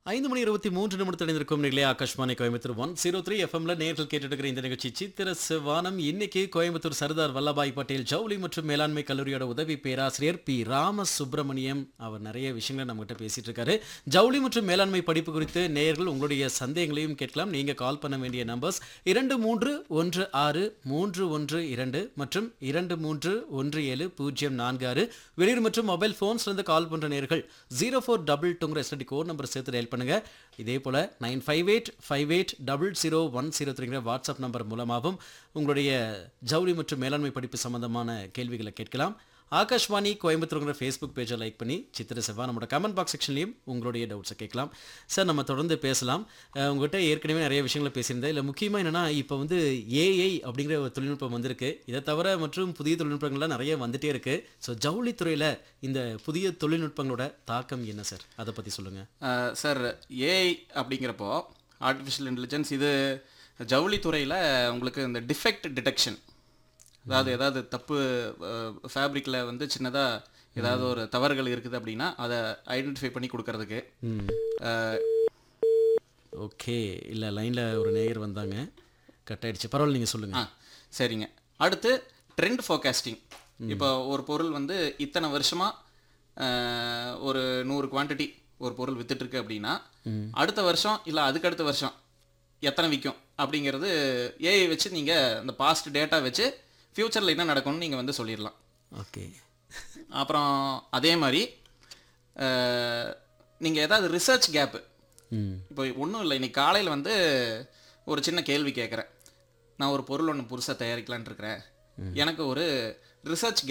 ஐந்து மணி இருபத்தி மூன்று நிமிடத்தில் இருக்கும் நிலைய Akashvani Coimbatore one zero three எஃப்எம்ல நேர்கள் கேட்டுட்டு இருக்கிற இந்த நிகழ்ச்சி சித்திர சிவானம் இன்னைக்கு கோயம்புத்தூர் சர்தார் வல்லபாய் பட்டேல் ஜவுளி மற்றும் மேலாண்மை கல்லூரியோட உதவி பேராசிரியர் பி ராம சுப்பிரமணியம் அவர் நிறைய விஷயங்களை நம்மகிட்ட பேசிட்டு இருக்காரு ஜவுளி மற்றும் மேலாண்மை படிப்பு குறித்து நேயர்கள் உங்களுடைய சந்தேகங்களையும் கேட்கலாம் நீங்க கால் பண்ண வேண்டிய நம்பர்ஸ் இரண்டு மூன்று ஒன்று ஆறு மூன்று ஒன்று இரண்டு மற்றும் இரண்டு மூன்று ஒன்று ஏழு பூஜ்ஜியம் நான்கு ஆறு வெளியூர் மற்றும் மொபைல் ஃபோன்ஸ்ல இருந்து கால் பண்ற நேர்கள் ஜீரோ ஃபோர் டபுள் டூங்கிற எஸ்டி கோட் நம்பர் சேர்த்து டயல் பண்ணுங்க இதே போல nine five eight five eight double zero one zero த்ரீங்கிற வாட்ஸ்அப் நம்பர் மூலமாகவும் உங்களுடைய ஜவுளி மற்றும் மேலாண்மை படிப்பு சம்பந்தமான கேள்விகளை கேட்கலாம் ஆகாஷ்வாணி கோயம்புத்தூருங்கிற ஃபேஸ்புக் பேஜை லைக் பண்ணி சித்திர செவ்வா நம்மளோட கமெண்ட் பாக்ஸ் செக்ஷன்லையும் உங்களுடைய டவுட்ஸை கேட்கலாம் சார் நம்ம தொடர்ந்து பேசலாம் அஹ் உங்ககிட்ட ஏற்கனவே நிறைய விஷயங்களை பேசியிருந்தேன் இல்லை முக்கியமாக என்னென்னா இப்போ வந்து ஏஐ அப்படிங்கிற ஒரு தொழில்நுட்பம் வந்திருக்கு இதை தவிர மற்றும் புதிய தொழில்நுட்பங்கள்லாம் நிறைய வந்துட்டே இருக்கு ஸோ ஜவுளித்துறையில் இந்த புதிய தொழில்நுட்பங்களோட தாக்கம் என்ன சார் அதை பற்றி சொல்லுங்கள் அஹ் சார் ஏஐ அப்படிங்கிறப்போ ஆர்டிஃபிஷியல் இன்டெலிஜென்ஸ் இது ஜவுளித்துறையில் உங்களுக்கு இந்த டிஃபெக்ட் டிடெக்ஷன் அதாவது ஏதாவது தப்பு ஃபேப்ரிக்கில் வந்து சின்னதாக ஏதாவது ஒரு தவறுகள் இருக்குது அப்படின்னா அதை ஐடென்டிஃபை பண்ணி கொடுக்கறதுக்கு அஹ், ஓகே இல்லை லைனில் ஒரு நேயர் வந்தாங்க கட் ஆயிடுச்சு பரவாயில்ல நீங்கள் ஆ சொல்லுங்கள் சரிங்க அடுத்து ட்ரெண்ட் ஃபோகாஸ்டிங் இப்போ ஒரு பொருள் வந்து இத்தனை வருஷமாக ஒரு நூறு குவாண்டிட்டி ஒரு பொருள் வித்துட்ருக்கு அப்படின்னா அடுத்த வருஷம் இல்லை அதுக்கு அடுத்த வருஷம் எத்தனை விற்கும் அப்படிங்கிறது ஏஐ வச்சு நீங்கள் இந்த பாஸ்ட் டேட்டா வச்சு ஃப்யூச்சரில் என்ன நடக்கும்னு நீங்கள் வந்து சொல்லிடலாம் ஓகே அப்புறம் அதே மாதிரி நீங்கள் ஏதாவது ரிசர்ச் கேப்பு ம் இப்போ ஒன்றும் இல்லை இன்னைக்கு காலையில் வந்து ஒரு சின்ன கேள்வி கேட்குறேன் நான் ஒரு பொருள் ஒன்று புதுசாக தயாரிக்கலான்னு இருக்கிறேன் எனக்கு ஒரு ரிசர்ச்